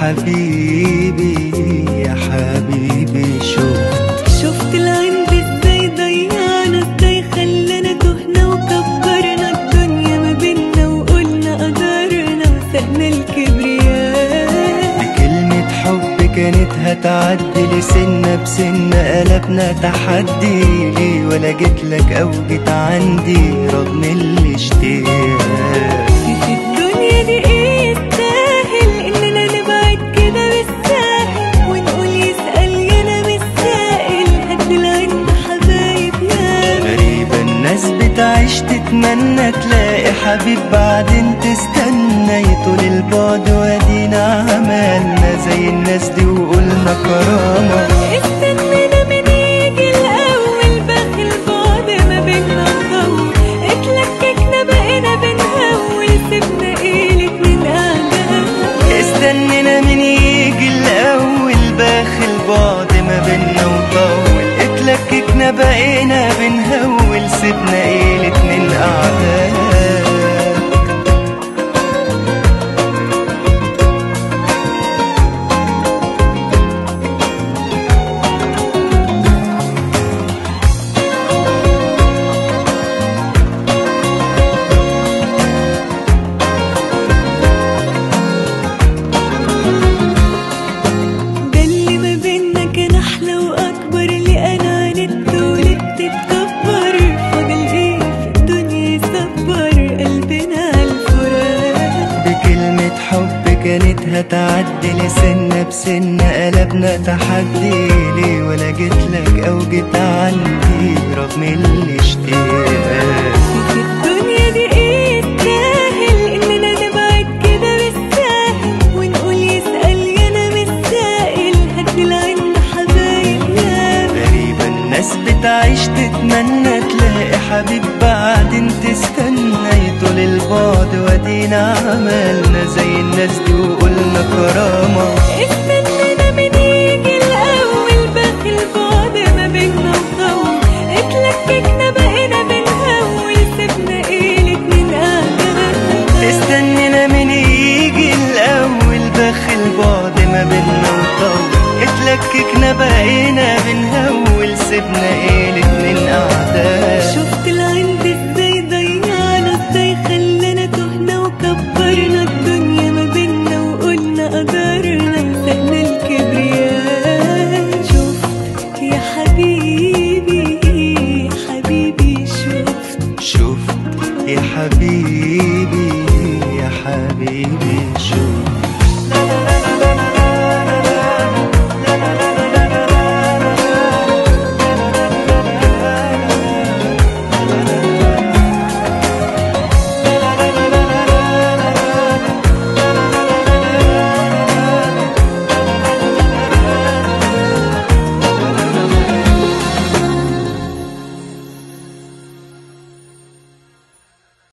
حبيبي يا حبيبي شوف شفت العند ازاي ضيعنا ازاي خلانا تهنا وكبرنا الدنيا ما بينا وقلنا قدرنا وسقنا الكبرياء بكلمة حب كانت هتعدي لسنة بسنة قلبنا تحدي ليه ولا جيتلك أو جيت عندي رغم الاشتياق في الدنيا دي ايه يستاهل اننا نبعد كده بالساهل ونقول يسأل يانا مش سائل هد العند حبايب ياما غريبة الناس بتعيش تتمنى تلاقي حبيب بعدين تستنى يطول البعد وادينا عملنا زي الناس دي وقلنا كرامة استنينا من يجي الاول باقي البعد ما بينا نطول اتلككنا بقينا بنهول سيبنا ايه الاتنين قاعدة استنينا من يجي الأول باخل بعد ما بينا وطول اتلككنا بقينا بنهول سيبنا ايه الاتنين أعداء ده اللي ما بينا كان احلى واكبر اللي انا عاندت ولدت تتكبر فاضل ايه في الدنيا يصبر قلبنا على الفراق بكلمة حب كانت هتعدي لسنة بسنة قلبنا تحدي ليه ولا جيتلك أو جيت عندي رغم الاشتياق في الدنيا دي ايه يستاهل اننا نبعد كده بالساهل ونقول يسأل يانا مش سائل هد العند حبايب ياما غريبة الناس بتعيش تتمنى تلاقي حبيب بعدين تستنى يطول البعد وادينا عملنا زي الناس دي وقلنا كرامة استنينا من يجي الاول باقي البعد ما بينا وطول اتلككنا بقينا بنهول سيبنا ايه الاتنين قاعدة استنينا من يجي الأول باخل بعد ما بينا وطول اتلككنا بقينا بنهول سيبنا ايه الاتنين أعداء شفت العند ازاي ضيعنا ازاي خلانا تهنا وكبرنا الدنيا ما بينا وقلنا قدرنا نسقنا الكبرياء شفت يا حبيبي يا حبيبي شفت شوف يا حبيبي يا حبيبي